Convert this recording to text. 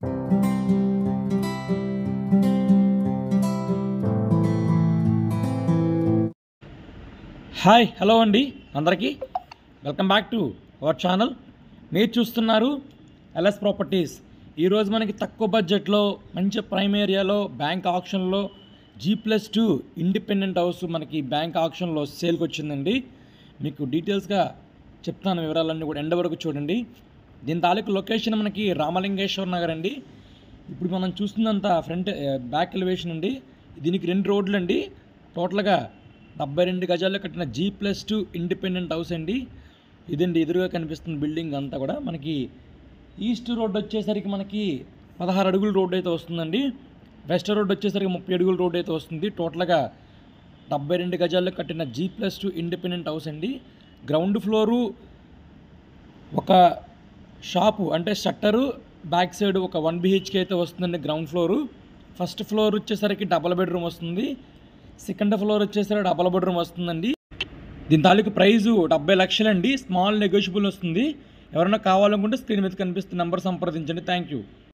hi hello అండి అందరికీ welcome back to our channel మీరు చూస్తున్నారు ఎల్ఎస్ ప్రాపర్టీస్ ఈరోజు మనకి తక్కువ బడ్జెట్లో మంచి ప్రైమ్ ఏరియాలో బ్యాంక్ ఆప్షన్లో G plus two independent house మనకి బ్యాంక్ ఆప్షన్లో సేల్కి వచ్చిందండి మీకు డీటెయిల్స్గా చెప్తాను వివరాలన్నీ కూడా ఎండ వరకు చూడండి దీని తాలూకు లొకేషన్ మనకి రామలింగేశ్వర నగర్ అండి ఇప్పుడు మనం చూస్తుందంతా ఫ్రంట్ బ్యాక్ ఎలివేషన్ అండి దీనికి రెండు రోడ్లు అండి టోటల్గా డెబ్బై రెండు గజాల్లో కట్టిన G plus two independent house అండి ఇదండి ఎదురుగా కనిపిస్తున్న బిల్డింగ్ అంతా కూడా మనకి ఈస్ట్ రోడ్ వచ్చేసరికి మనకి పదహారు అడుగుల రోడ్ అయితే వస్తుందండి వెస్ట్ రోడ్ వచ్చేసరికి ముప్పై అడుగుల రోడ్ అయితే వస్తుంది టోటల్గా డెబ్బై రెండు గజాల్లో కట్టిన G plus two independent house అండి గ్రౌండ్ ఫ్లోరు ఒక షాపు అంటే షట్టరు బ్యాక్ సైడ్ ఒక వన్ బిహెచ్కే అయితే వస్తుందండి గ్రౌండ్ ఫ్లోరు ఫస్ట్ ఫ్లోర్ వచ్చేసరికి డబల్ బెడ్రూమ్ వస్తుంది సెకండ్ ఫ్లోర్ వచ్చేసరికి డబల్ బెడ్రూమ్ వస్తుందండి దీని తాలూకు ప్రైజు డెబ్బై లక్షలండి స్మాల్ నెగోషియబుల్ వస్తుంది ఎవరైనా కావాలనుకుంటే స్క్రీన్ మీద కనిపిస్తున్న నెంబర్ సంప్రదించండి థ్యాంక్ యూ